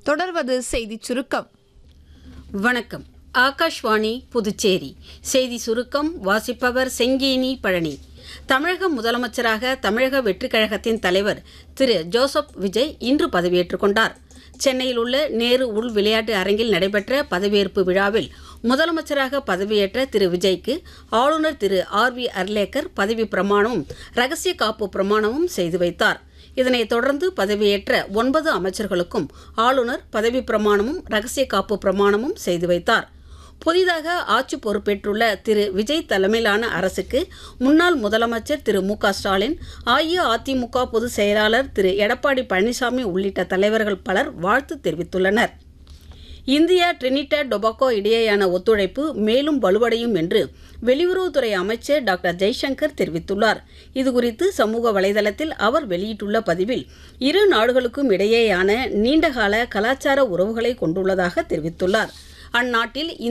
தொடர்வது செய்திச் சுருக்கம் வணக்கம் ஆகாஷ்வாணி புதுச்சேரி செய்தி சுருக்கம் வாசிப்பவர் செங்கேனி பழனி தமிழக முதலமைச்சராக தமிழக வெற்றிக் கழகத்தின் தலைவர் திரு ஜோசப் விஜய் இன்று பதவியேற்றுக் கொண்டார் சென்னையில் உள்ள நேரு உள் விளையாட்டு அரங்கில் நடைபெற்ற பதவியேற்பு விழாவில் முதலமைச்சராக பதவியேற்ற திரு விஜய்க்கு ஆளுநர் திரு ஆர் வி அர்லேக்கர் பதவி பிரமாணமும் ரகசிய காப்பு பிரமாணமும் செய்து வைத்தார் இதனைத் தொடர்ந்து பதவியேற்ற ஒன்பது அமைச்சர்களுக்கும் ஆளுநர் பதவி பிரமாணமும் ரகசிய காப்பு பிரமாணமும் செய்து வைத்தார் புதிதாக ஆட்சி பொறுப்பேற்றுள்ள திரு விஜய் தலைமையிலான அரசுக்கு முன்னாள் முதலமைச்சர் திரு மு க ஸ்டாலின் அஇஅதிமுக பொதுச் செயலாளர் திரு எடப்பாடி பழனிசாமி உள்ளிட்ட தலைவர்கள் பலர் வாழ்த்து தெரிவித்துள்ளனர் இந்தியா டிரினிடாட் டொபாக்கோ இடையேயான ஒத்துழைப்பு மேலும் வலுவடையும் என்று வெளியுறவுத்துறை அமைச்சர் டாக்டர் ஜெய்சங்கர் தெரிவித்துள்ளார் இதுகுறித்து சமூக வலைதளத்தில் அவர் வெளியிட்டுள்ள பதிவில் இரு நாடுகளுக்கும் இடையேயான நீண்டகால கலாச்சார உறவுகளை கொண்டுள்ளதாக தெரிவித்துள்ளார் அந்நாட்டில்